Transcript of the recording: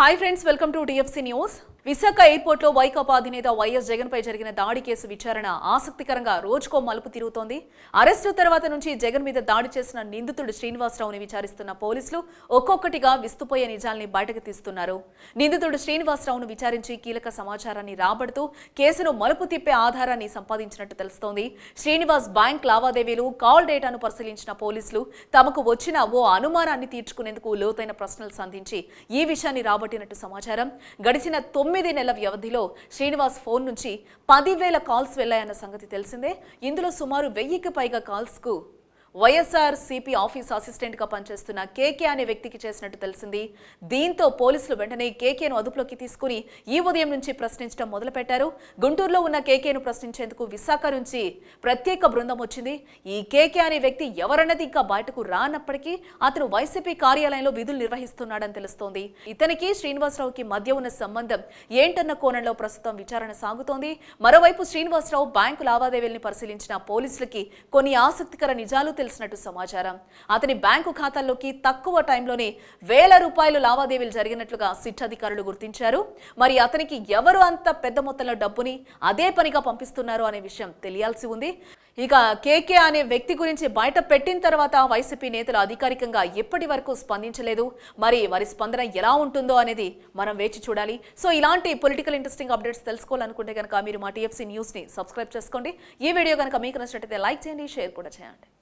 hi friends welcome to TFC news Visakha ఎయిర్పోర్ట్లో వైకాపా అధినేత YS Jagan పై జరిగిన దాడి కేసు విచారణ ఆసక్తికరంగా రోజుకో మలుపు తిరుగుతోంది అరెస్టు తర్వాత నుంచి జగన్ మీద దాడి చేసిన నిందితుడు శ్రీనివాసరావుని విచారిస్తున్న పోలీసులు ఒక్కొక్కటిగా విస్తుపోయే నిజాల్ని బయటకు తీస్తున్నారు నిందితుడు శ్రీనివాసరావును విచారించి కీలక సమాచారాన్ని రాబడుతూ కేసును మలుపు తిప్పే ఆధారాన్ని సంపాదించినట్టు తెలుస్తోంది శ్రీనివాస్ బ్యాంక్ లావాదేవీలు కాల్ డేటాను పరిశీలించిన పోలీసులు తమకు వచ్చిన ఓ అనుమానాన్ని తీర్చుకునేందుకు లోతైన ప్రశ్నలు సంధించి ఈ విషయాన్ని రాబట్టినట్టు సమాచారం గడిచిన తొమ్మిది నెలల వ్యవధిలో శ్రీనివాస్ ఫోన్ నుంచి పదివేల కాల్స్ వెళ్లాయన్న సంగతి తెలిసిందే ఇందులో సుమారు వెయ్యికి పైగా కాల్స్కు వైఎస్ఆర్ సిపి ఆఫీస్ అసిస్టెంట్ గా పనిచేస్తున్న కేకే అనే వ్యక్తికి చేసినట్టు తెలిసింది దీంతో పోలీసులు వెంటనే కేకేను అదుపులోకి తీసుకుని ఈ ఉదయం నుంచి ప్రశ్నించడం మొదలుపెట్టారు గుంటూరులో ఉన్న కేకేను ప్రశ్నించేందుకు విశాఖ నుంచి ప్రత్యేక బృందం వచ్చింది ఈ కేకే అనే వ్యక్తి ఎవరన్నది ఇంకా బయటకు రానప్పటికీ అతను వైసీపీ కార్యాలయంలో విధులు నిర్వహిస్తున్నాడని తెలుస్తోంది ఇతనికి శ్రీనివాసరావుకి మధ్య ఉన్న సంబంధం ఏంటన్న కోణంలో ప్రస్తుతం విచారణ సాగుతోంది మరోవైపు శ్రీనివాసరావు బ్యాంకు లావాదేవీల్ని పరిశీలించిన పోలీసులకి కొన్ని ఆసక్తికర నిజాలు తెలిసినట్టు సమాచారం అతని బ్యాంకు ఖాతాల్లోకి తక్కువ టైంలోనే వేల రూపాయలు లావాదేవీలు జరిగినట్లుగా సిట్ అధికారులు గుర్తించారు మరి అతనికి ఎవరు అంత పెద్ద మొత్తంలో డబ్బుని అదే పనిగా పంపిస్తున్నారు అనే విషయం తెలియాల్సి ఉంది ఇక కేకే అనే వ్యక్తి గురించి బయట పెట్టిన తర్వాత వైసీపీ నేతలు అధికారికంగా ఎప్పటి వరకు స్పందించలేదు మరి వారి స్పందన ఎలా ఉంటుందో అనేది మనం వేచి చూడాలి సో ఇలాంటి పొలిటికల్ ఇంట్రెస్టింగ్ అప్డేట్స్ తెలుసుకోవాలనుకుంటే కనుక మీరు మా టీఎఫ్సీ న్యూస్ని సబ్స్క్రైబ్ చేసుకోండి ఈ వీడియో కనుక మీకు నచ్చినట్లయితే లైక్ చేయండి షేర్ కూడా చేయండి